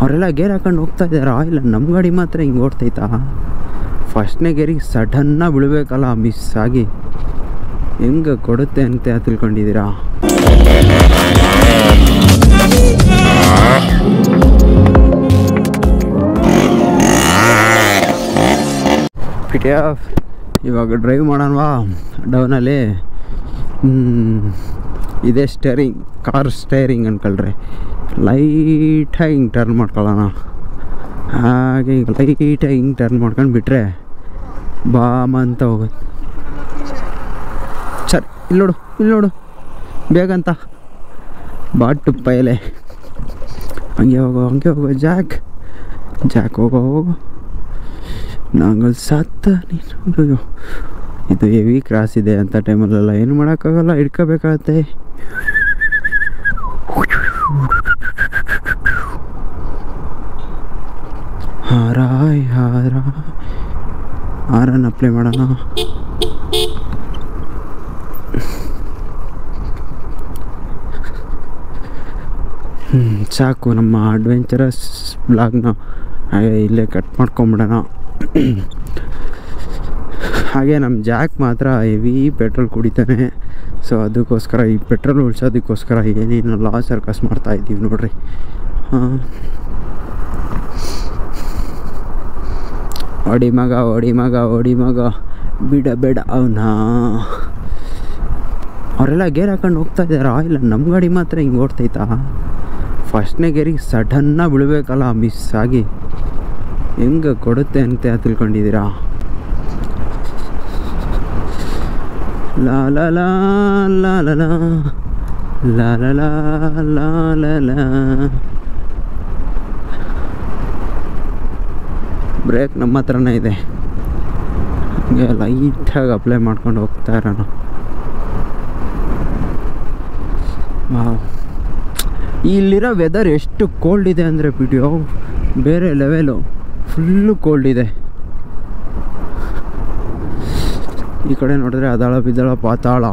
ಅವರೆಲ್ಲ ಗೇರ್ ಹಾಕೊಂಡು ಹೋಗ್ತಾ ಇದ್ದಾರಾ ಇಲ್ಲ ನಮ್ಮ ಗಾಡಿ ಮಾತ್ರ ಹಿಂಗೆ ಓಡ್ತೈತಾ ಫಸ್ಟ್ನೇ ಗೇರಿಗೆ ಸಡನ್ನಾಗಿ ಬೀಳ್ಬೇಕಲ್ಲ ಮಿಸ್ ಆಗಿ ಹೆಂಗೆ ಕೊಡುತ್ತೆ ಅಂತ ತಿಳ್ಕೊಂಡಿದ್ದೀರಾ ಪಿಟಿಯ ಇವಾಗ ಡ್ರೈವ್ ಮಾಡೋಣವಾ ಡೌನಲ್ಲಿ ಇದೇ ಸ್ಟೇರಿಂಗ್ ಕಾರ್ ಸ್ಟೇರಿಂಗ್ ಅನ್ಕೊಳ್ರಿ ಲೈಟಾಗಿ ಹಿಂಗೆ ಟರ್ನ್ ಮಾಡ್ಕೊಳ್ಳೋಣ ಹಾಗೆ ಹಿಂಗೆ ಲೈಟಾಗಿ ಹಿಂಗೆ ಟರ್ನ್ ಮಾಡ್ಕೊಂಡು ಬಿಟ್ರೆ ಬಾಮ ಅಂತ ಹೋಗುತ್ತೆ ಸರಿ ಇಲ್ಲಿ ನೋಡು ಇಲ್ಲಿ ನೋಡು ಬೇಗಂತ ಬಾಟು ಪೈಲೆ ಹಂಗೆ ಹೋಗೋ ಹಂಗೆ ಹೋಗೋ ಜಾಕ್ ಜಾಕ್ ಹೋಗೋ ಹೋಗೋ ನಂಗಲ್ ಸತ್ತ ನೀನು ಅಯ್ಯೋ ಇದು ಹೆವಿ ಕ್ರಾಸ್ ಇದೆ ಅಂತ ಟೈಮಲ್ಲೆಲ್ಲ ಏನು ಮಾಡೋಕ್ಕಾಗಲ್ಲ ಹಿಡ್ಕೋಬೇಕಾಗತ್ತೆ ಹಾರಾಯ್ ಹಾರ ಹಾರನ್ನು ಅಪ್ಲೈ ಮಾಡೋಣ ಹ್ಮ್, ಸಾಕು ನಮ್ಮ ಅಡ್ವೆಂಚರಸ್ ಬ್ಲಾಗ್ನ ಹಾಗೆ ಇಲ್ಲೇ ಕಟ್ ಮಾಡ್ಕೊಂಬಿಡೋಣ ಹಾಗೆ ನಮ್ಮ ಜಾಕ್ ಮಾತ್ರ ಹೆವಿ ಪೆಟ್ರೋಲ್ ಕುಡಿತಾನೆ ಸೊ ಅದಕ್ಕೋಸ್ಕರ ಈ ಪೆಟ್ರೋಲ್ ಉಳ್ಸೋದಕ್ಕೋಸ್ಕರ ಏನೇನು ಲಾ ಸರ್ಕಸ್ ಮಾಡ್ತಾ ಇದ್ದೀವಿ ನೋಡ್ರಿ ಹಾಂ ಒಡಿ ಮಗ ಒಡಿ ಮಗ ಒಡಿ ಮಗ ಬಿಡ ಬೇಡ ಅವನಾ ಅವರೆಲ್ಲ ಗೇರ್ ಹಾಕೊಂಡು ಹೋಗ್ತಾ ಇದ್ದಾರಾ ಇಲ್ಲ ನಮ್ಮ ಗಾಡಿ ಮಾತ್ರ ಹಿಂಗೆ ಓಡ್ತೈತಾ ಫಸ್ಟ್ನೇ ಗೇರಿಗೆ ಸಡನ್ನಾಗಿ ಬೀಳ್ಬೇಕಲ್ಲ ಮಿಸ್ ಆಗಿ ಹೆಂಗೆ ಕೊಡುತ್ತೆ ಅಂತ ತಿಳ್ಕೊಂಡಿದ್ದೀರಾ ಲಾ ಲಾ ಲಾ ಲಾ ಲಾ ಲಾ ಲಾ ಲಾ ಲಾ ಲಾ ಲಾ ಲಾ ಬ್ರೇಕ್ ನಮ್ಮ ಹತ್ರನೇ ಇದೆ ಹಂಗೆ ಲೈಟಾಗಿ ಅಪ್ಲೈ ಮಾಡ್ಕೊಂಡು ಹೋಗ್ತಾ ಇರೋಣ ವಾವ್. ಇಲ್ಲಿರೋ ವೆದರ್ ಎಷ್ಟು ಕೋಲ್ಡ್ ಇದೆ ಅಂದರೆ ವಿಡಿಯೋ ಬೇರೆ ಲೆವೆಲು ಫುಲ್ಲು ಕೋಲ್ಡ್ ಇದೆ ಈ ಕಡೆ ನೋಡಿದ್ರೆ ಅದಾಳ ಬಿದ್ದಾಳ ಪಾತಾಳ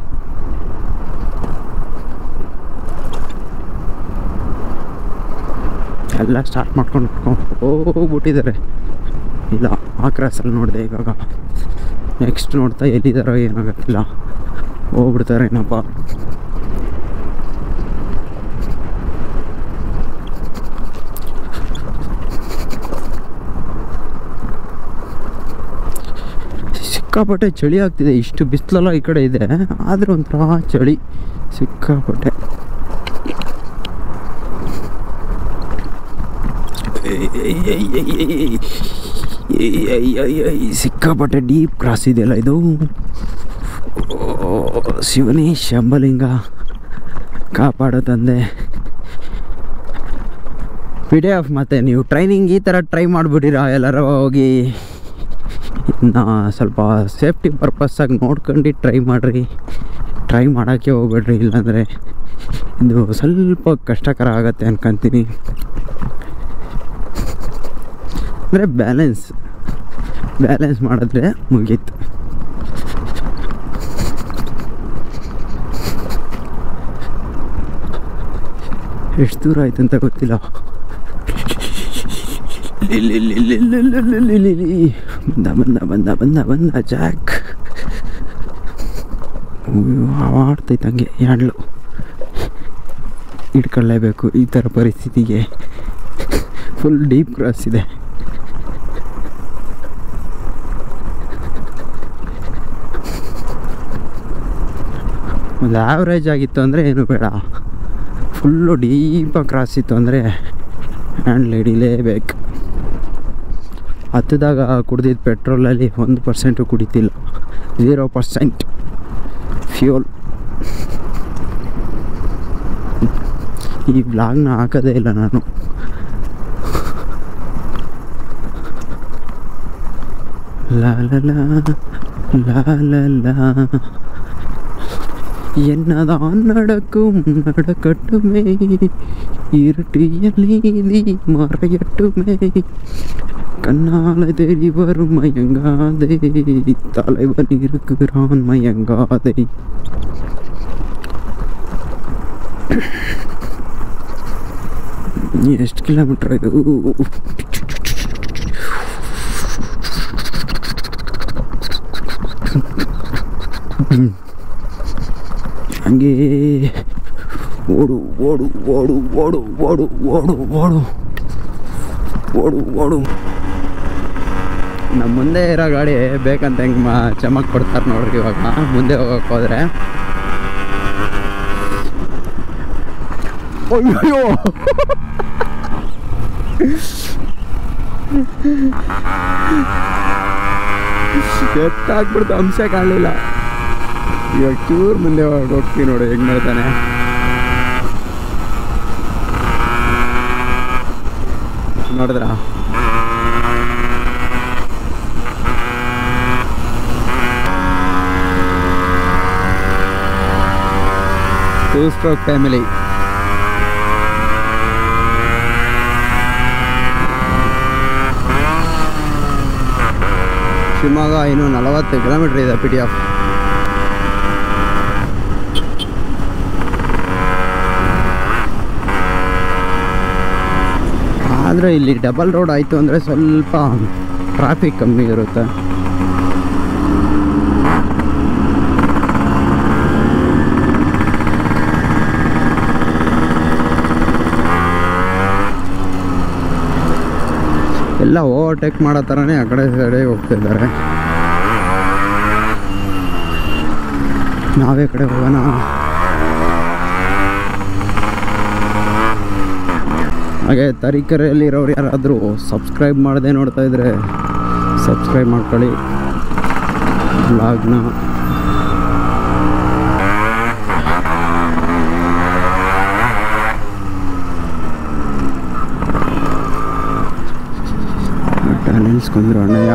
ಎಲ್ಲ ಸ್ಟಾರ್ಟ್ ಮಾಡ್ಕೊಂಡು ಹೋಗ್ಬಿಟ್ಟಿದ್ದಾರೆ ಇಲ್ಲ ಆ ಕ್ರಾಸಲ್ಲಿ ನೋಡಿದೆ ಇವಾಗ ನೆಕ್ಸ್ಟ್ ನೋಡ್ತಾ ಎಲ್ಲಿದ್ದಾರೋ ಏನಾಗತ್ತಿಲ್ಲ ಹೋಗ್ಬಿಡ್ತಾರೆ ಏನಪ್ಪ ಸಿಕ್ಕಾಪಟ್ಟೆ ಚಳಿ ಆಗ್ತಿದೆ ಇಷ್ಟು ಬಿಸಿಲೆಲ್ಲ ಈ ಕಡೆ ಇದೆ ಆದರೂ ಒಂಥರ ಚಳಿ ಸಿಕ್ಕಾಪಟ್ಟೆ ಸಿಕ್ಕಾಪಟ್ಟೆ ಡೀಪ್ ಕ್ರಾಸ್ ಇದೆಯಲ್ಲ ಇದು ಓ, ಶಿವನೇ ಶಂಭಲಿಂಗ ಕಾಪಾಡೋ ತಂದೆ ಪಿ ಡಿ ಎಫ್ ಮತ್ತು ನೀವು ಟ್ರೈನಿಂಗ್ ಈ ಥರ ಟ್ರೈ ಮಾಡಿಬಿಟ್ಟಿರಾ ಎಲ್ಲರೂ ಹೋಗಿ ಇನ್ನು ಸ್ವಲ್ಪ ಸೇಫ್ಟಿ ಪರ್ಪಸ್ಸಾಗಿ ನೋಡ್ಕೊಂಡು ಟ್ರೈ ಮಾಡಿರಿ ಟ್ರೈ ಮಾಡೋಕ್ಕೆ ಹೋಗ್ಬೇಡ್ರಿ ಇಲ್ಲಾಂದರೆ ಇದು ಸ್ವಲ್ಪ ಕಷ್ಟಕರ ಆಗತ್ತೆ ಅನ್ಕೊಂತೀನಿ ಅಂದರೆ ಬ್ಯಾಲೆನ್ಸ್ ಬ್ಯಾಲೆನ್ಸ್ ಮಾಡಿದ್ರೆ ಮುಗೀತು ಎಷ್ಟು ದೂರ ಆಯ್ತು ಅಂತ ಗೊತ್ತಿಲ್ಲ ಲಿ, ಲಿ, ಲಿ, ಲಿ, ಲಿ, ಲಿ, ಲಿ, ಲಿ, ಲಿ. ಬಂದ ಬಂದ ಬಂದ ಬಂದ ಬಂದ ಜಾಕ್ ಆಡ್ತೈತೆ ಹಂಗೆ ಯಾಡ್ಲು ಹಿಡ್ಕೊಳ್ಳೇಬೇಕು ಈ ಥರ ಪರಿಸ್ಥಿತಿಗೆ ಫುಲ್ ಡೀಪ್ ಕ್ರಾಸ್ ಇದೆ ಒಂದು ಆವ್ರೇಜ್ ಆಗಿತ್ತು ಅಂದರೆ ಏನು ಬೇಡ ಫುಲ್ಲು ಡೀಪಾಗಿ ಕ್ರಾಸ್ ಇತ್ತು ಅಂದರೆ ಹ್ಯಾಂಡ್ಲ್ ಹಿಡಿಲೇಬೇಕು ಹತ್ತದಾಗ ಕುಡ್ದಿದ್ದ ಪೆಟ್ರೋಲಲ್ಲಿ ಒಂದು ಪರ್ಸೆಂಟು ಕುಡಿತಿಲ್ಲ ಝೀರೋ ಪರ್ಸೆಂಟ್ ಫ್ಯೂಲ್ ಈ ಬ್ಲಾಗ್ನ ಹಾಕೋದೇ ಇಲ್ಲ ನಾನು ಲಾ ಲಾ ಲಾ ಲಾ ಲಾ லா என்னதான் நடக்கும் நடக்கட்டுமே இருட்டியலி நீ மறையட்டுமே கண்ணால தேடி வரும் மயங்காதே தலைவன் இருக்கிறான் மயங்காதே ಎಷ್ಟು ಕಿಲೋಮೀಟ್ರ್ ಇದು ಹಂಗೆ ಓಡು ಓಡು ಓಡು ಓಡು ಓಡು ಓಡು ಓಡು ಓಡು ಓಡು ನಮ್ಮ ಮುಂದೆ ಇರೋ ಗಾಡಿ ಬೇಕಂತ ಹೆಂಗೆ ಮಾ ಚಮಕ್ ಕೊಡ್ತಾರೆ ನೋಡ್ರಿ ಇವಾಗ ಮುಂದೆ ಹೋಗಕ್ಕೆ ಹೋದ್ರೆ ಅಯ್ಯೋ ಎತ್ತಾಕ್ಬಿಡ್ತು ಅಂಶ ಕಾಣಲಿಲ್ಲ ಇವಾಗ ಚೂರು ಮುಂದೆ ಹೋಗ್- ಹೋಗ್ತೀನಿ ನೋಡಿ ಹೆಂಗ್ ಮಾಡ್ತಾನೆ ನೋಡಿದ್ರ ಟೂ ಸ್ಟ್ರೋಕ್ ಫ್ಯಾಮಿಲಿ ಶಿವಮೊಗ್ಗ ಇನ್ನು ನಲವತ್ತು ಕಿಲೋಮೀಟ್ರ್ ಇದೆ ಪಿ ಟಿ ಎಫ್ ಆದರೆ ಇಲ್ಲಿ ಡಬಲ್ ರೋಡ್ ಆಯಿತು ಅಂದರೆ ಸ್ವಲ್ಪ ಟ್ರಾಫಿಕ್ ಕಮ್ಮಿ ಇರುತ್ತೆ ಎಲ್ಲ ಓವರ್ಟೇಕ್ ಮಾಡೋ ಥರನೇ ಆ ಕಡೆ ಸೈಡೇ ಹೋಗ್ತಿದ್ದಾರೆ ನಾವೇ ಕಡೆ ಹೋಗೋಣ ಹಾಗೆ ತರೀಕೆರೆಯಲ್ಲಿರೋರು ಯಾರಾದರೂ ಸಬ್ಸ್ಕ್ರೈಬ್ ಮಾಡದೆ ನೋಡ್ತಾ ಇದ್ರೆ ಸಬ್ಸ್ಕ್ರೈಬ್ ಮಾಡ್ಕೊಳ್ಳಿ ಬ್ಲಾಗ್ನ ಮಟ್ಟ ನಿಲ್ಸ್ಕೊಂಡ್ರು ಅಣ್ಣಯ್ಯ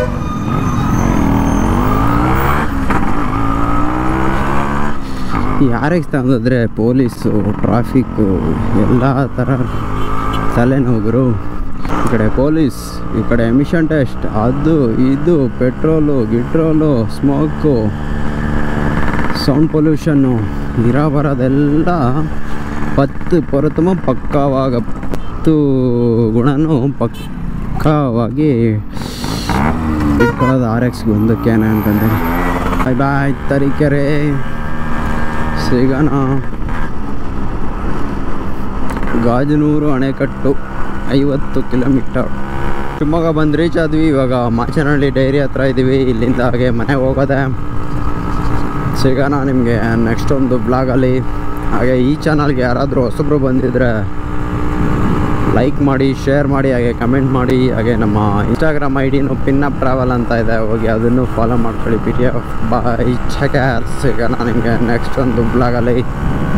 ಯಾರಿಗೆ ತಂದಿದ್ರೆ ಪೊಲೀಸು ಟ್ರಾಫಿಕ್ಕು ಎಲ್ಲ ಥರ ತಲೆನೋವುಗಳು ಈ ಕಡೆ ಪೊಲೀಸ್ ಈ ಕಡೆ ಎಮಿಷನ್ ಟೆಸ್ಟ್ ಅದು ಇದು ಪೆಟ್ರೋಲು ಗಿಟ್ರೋಲು ಸ್ಮೋಕು ಸೌಂಡ್ ಪೊಲ್ಯೂಷನ್ನು ಇರೋ ಬರೋದೆಲ್ಲ ಪತ್ತು ಪೊರತುಮ ಪಕ್ಕವಾಗ ಪತ್ತು ಗುಣನೂ ಪಕ್ಕವಾಗಿ ಇಟ್ಕೊಳ್ಳೋದು ಆರ್ ಎಕ್ಸ್ಗೆ ಒಂದಕ್ಕೇನೆ ಅಂತಂದ್ರೆ ಬಾಯ್ ಬಾಯ್ ತರೀಕೆರೆ ಸಿಗೋಣ ಗಾಜನೂರು ಅಣೆಕಟ್ಟು ಐವತ್ತು ಕಿಲೋಮೀಟರ್ ಶಿವಮೊಗ್ಗ ಬಂದು ರೀಚ್ ಆದ್ವಿ ಇವಾಗ ಮಾಚನಹಳ್ಳಿ ಡೈರಿ ಹತ್ರ ಇದ್ದೀವಿ ಇಲ್ಲಿಂದ ಹಾಗೆ ಮನೆಗೆ ಹೋಗೋದೆ ಸಿಗೋಣ ನಿಮಗೆ ನೆಕ್ಸ್ಟ್ ಒಂದು ಬ್ಲಾಗಲ್ಲಿ ಹಾಗೆ ಈ ಚಾನಲ್ಗೆ ಯಾರಾದರೂ ಹೊಸಬ್ರು ಬಂದಿದ್ರೆ ಲೈಕ್ ಮಾಡಿ ಶೇರ್ ಮಾಡಿ ಹಾಗೆ ಕಮೆಂಟ್ ಮಾಡಿ ಹಾಗೆ ನಮ್ಮ ಇನ್ಸ್ಟಾಗ್ರಾಮ್ ಐ ಡಿನೂ ಪಿನ್ನಪ್ ಟ್ರಾವೆಲ್ ಅಂತ ಇದೆ ಹೋಗಿ ಅದನ್ನು ಫಾಲೋ ಮಾಡ್ಕೊಳ್ಳಿ P T F bye check ಸಿಗೋಣ ನಿಮಗೆ ನೆಕ್ಸ್ಟ್ ಒಂದು ಬ್ಲಾಗಲ್ಲಿ